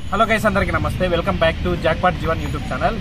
Hello guys అందరికీ నమస్తే welcome back to jackpot Jeevan YouTube channel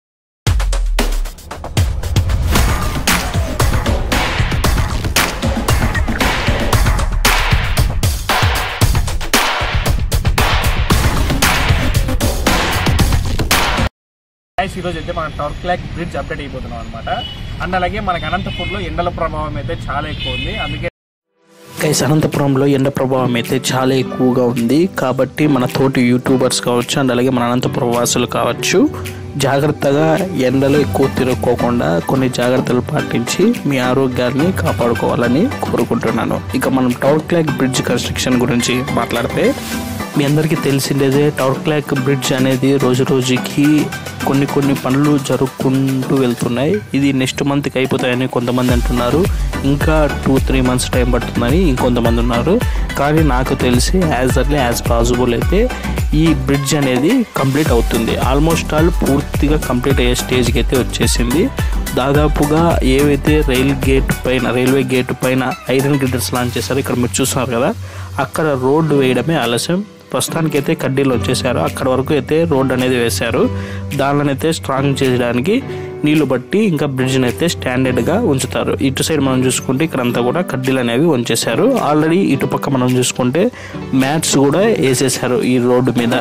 guys ఈరోజు అయితే మన టవర్ క్లాక్ బ్రిడ్జ్ అప్డేట్ అయిపోతున్నాం అనమాట అండ్ అలాగే మనకి అనంతపూర్లో ఎండల ప్రభావం అయితే చాలా ఎక్కువ ఉంది అందుకే గైస్ అనంతపురంలో ఎండ ప్రభావం అయితే చాలా ఎక్కువగా ఉంది కాబట్టి మన తోటి యూట్యూబర్స్ కావచ్చు అండ్ అలాగే మన అనంతపురం వాసులు కావచ్చు జాగ్రత్తగా ఎండలో ఎక్కువ తిరుక్కోకుండా కొన్ని జాగ్రత్తలు పాటించి మీ ఆరోగ్యాన్ని కాపాడుకోవాలని కోరుకుంటున్నాను ఇక మనం టవర్ క్లాక్ బ్రిడ్జ్ కన్స్ట్రక్షన్ గురించి మాట్లాడితే మీ అందరికీ తెలిసిందేదే టవర్ క్లాక్ బ్రిడ్జ్ అనేది రోజు రోజుకి కొన్ని కొన్ని పనులు జరుపుకుంటూ వెళ్తున్నాయి ఇది నెక్స్ట్ మంత్కి అయిపోతాయని కొంతమంది అంటున్నారు ఇంకా టూ త్రీ మంత్స్ టైం పడుతుందని ఇంకొంతమంది ఉన్నారు కానీ నాకు తెలిసి యాజ్ అర్లీ యాజ్ పాసిబుల్ అయితే ఈ బ్రిడ్జ్ అనేది కంప్లీట్ అవుతుంది ఆల్మోస్ట్ ఆల్ పూర్తిగా కంప్లీట్ అయ్యే స్టేజ్కి అయితే వచ్చేసింది దాదాపుగా ఏవైతే రైల్ గేట్ పైన రైల్వే గేట్ పైన ఐరన్ గ్రిడర్స్ లాంచ్ చేశారో ఇక్కడ మీరు చూస్తున్నారు కదా అక్కడ రోడ్డు వేయడమే ఆలస్యం ప్రస్తుతానికి అయితే కడ్డీలు వచ్చేసారు అక్కడ వరకు అయితే రోడ్ అనేది వేశారు దానిని అయితే స్ట్రాంగ్ చేయడానికి నీళ్లు బట్టి ఇంకా బ్రిడ్జ్ని అయితే స్టాండర్డ్గా ఉంచుతారు ఇటు సైడ్ మనం చూసుకుంటే ఇక్కడంతా కూడా కడ్డీలు అనేవి ఉంచేశారు ఆల్రెడీ ఇటు పక్క మనం చూసుకుంటే మ్యాట్స్ కూడా వేసేసారు ఈ రోడ్డు మీద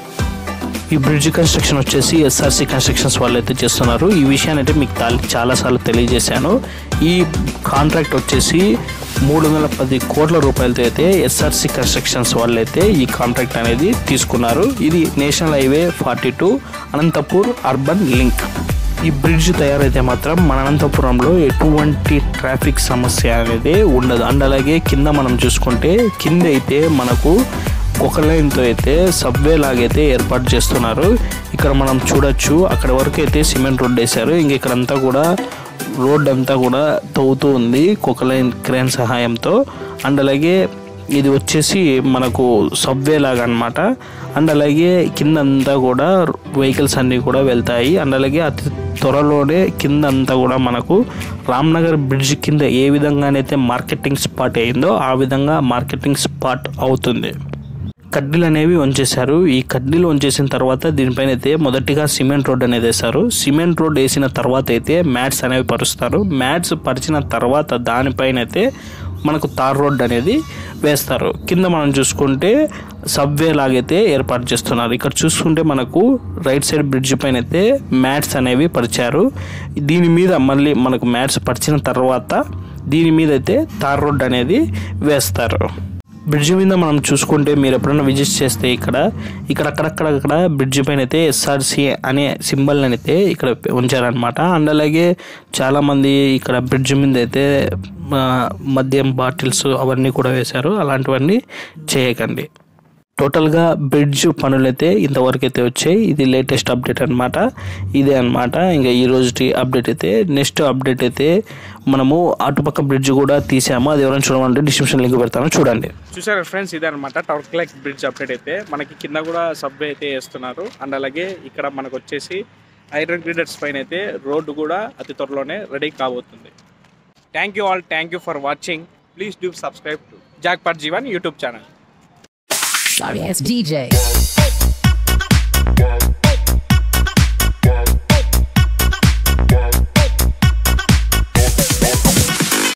ఈ బ్రిడ్జ్ కన్స్ట్రక్షన్ వచ్చేసి ఎస్ఆర్సి కన్స్ట్రక్షన్స్ వాళ్ళు అయితే చేస్తున్నారు ఈ విషయాన్ని అయితే మీకు తా- చాలాసార్లు తెలియజేశాను ఈ కాంట్రాక్ట్ వచ్చేసి మూడు వందల పది కోట్ల రూపాయలతో అయితే ఎస్ఆర్సి కన్స్ట్రక్షన్స్ వాళ్ళు అయితే ఈ కాంట్రాక్ట్ అనేది తీసుకున్నారు ఇది national highway forty two Anantapur urban link ఈ బ్రిడ్జ్ తయారైతే మాత్రం మన అనంతపురంలో ఎటువంటి ట్రాఫిక్ సమస్య అనేది ఉండదు అండ్ అలాగే కింద మనం చూసుకుంటే కింద అయితే మనకు ఒక లైన్తో అయితే సబ్వే లాగైతే ఏర్పాటు చేస్తున్నారు ఇక్కడ మనం చూడొచ్చు అక్కడ వరకు అయితే సిమెంట్ రోడ్ వేశారు ఇంక ఇక్కడంతా కూడా రోడ్ అంతా కూడా తవ్వుతూ ఉంది ఒక లైన్ క్రేన్ సహాయంతో అండ్ అలాగే ఇది వచ్చేసి మనకు సబ్వే లాగా అనమాట అండ్ అలాగే కింద అంతా కూడా వెహికల్స్ అన్నీ కూడా వెళ్తాయి అండ్ అలాగే అతి త్వరలోనే కింద అంతా కూడా మనకు రామ్నగర్ బ్రిడ్జ్ కింద ఏ విధంగానైతే మార్కెటింగ్ స్పాట్ అయిందో ఆ విధంగా మార్కెటింగ్ స్పాట్ అవుతుంది కడ్డీలు అనేవి ఉంచేశారు ఈ కడ్డీలు ఉంచేసిన తర్వాత దీనిపైన అయితే మొదటిగా సిమెంట్ రోడ్ అనేది వేశారు సిమెంట్ రోడ్ వేసిన తర్వాత అయితే మ్యాట్స్ అనేవి పరుస్తారు మ్యాట్స్ పరిచిన తర్వాత దానిపైన అయితే మనకు తార్ రోడ్ అనేది వేస్తారు కింద మనం చూసుకుంటే సబ్వే లాగైతే ఏర్పాటు చేస్తున్నారు ఇక్కడ చూసుకుంటే మనకు రైట్ సైడ్ బ్రిడ్జ్ పైన అయితే మ్యాట్స్ అనేవి పరిచారు దీని మీద మళ్ళీ మనకు మ్యాట్స్ పరిచిన తర్వాత దీని మీద అయితే తార్ రోడ్ అనేది వేస్తారు బ్రిడ్జ్ మీద మనం చూసుకుంటే మీరు ఎప్పుడైనా విజిట్ చేస్తే ఇక్కడ ఇక్కడ అక్కడక్కడ బ్రిడ్జ్ పైన అయితే ఎస్ఆర్సి అనే సింబల్ అయితే ఇక్కడ ఉంచారనమాట అండ్ అలాగే చాలామంది ఇక్కడ బ్రిడ్జ్ మీద అయితే ఆ, మద్యం బాటిల్స్ అవన్నీ కూడా వేశారు అలాంటివన్నీ చేయకండి టోటల్గా బ్రిడ్జ్ పనులైతే ఇంతవరకు అయితే వచ్చాయి ఇది లేటెస్ట్ అప్డేట్ అనమాట ఇదే అనమాట ఇంకా ఈ రోజుటి అప్డేట్ అయితే నెక్స్ట్ అప్డేట్ అయితే మనము అటుపక్క బ్రిడ్జ్ కూడా తీసాము అది ఎవరైనా చూడమంటే డిస్క్రిప్షన్ లింక్ పెడతాను చూడండి చూసారు ఫ్రెండ్స్ ఇదే అనమాట టవర్ క్లాక్ బ్రిడ్జ్ అప్డేట్ అయితే మనకి కింద కూడా సబ్వే అయితే వేస్తున్నారు అండ్ అలాగే ఇక్కడ మనకు వచ్చేసి ఐరన్ గ్రిడర్స్ పైన అయితే రోడ్డు కూడా అతి త్వరలోనే రెడీ కాబోతుంది thank you all thank you for watching please do subscribe to jackpot Jeevan YouTube channel Sorry ass DJ.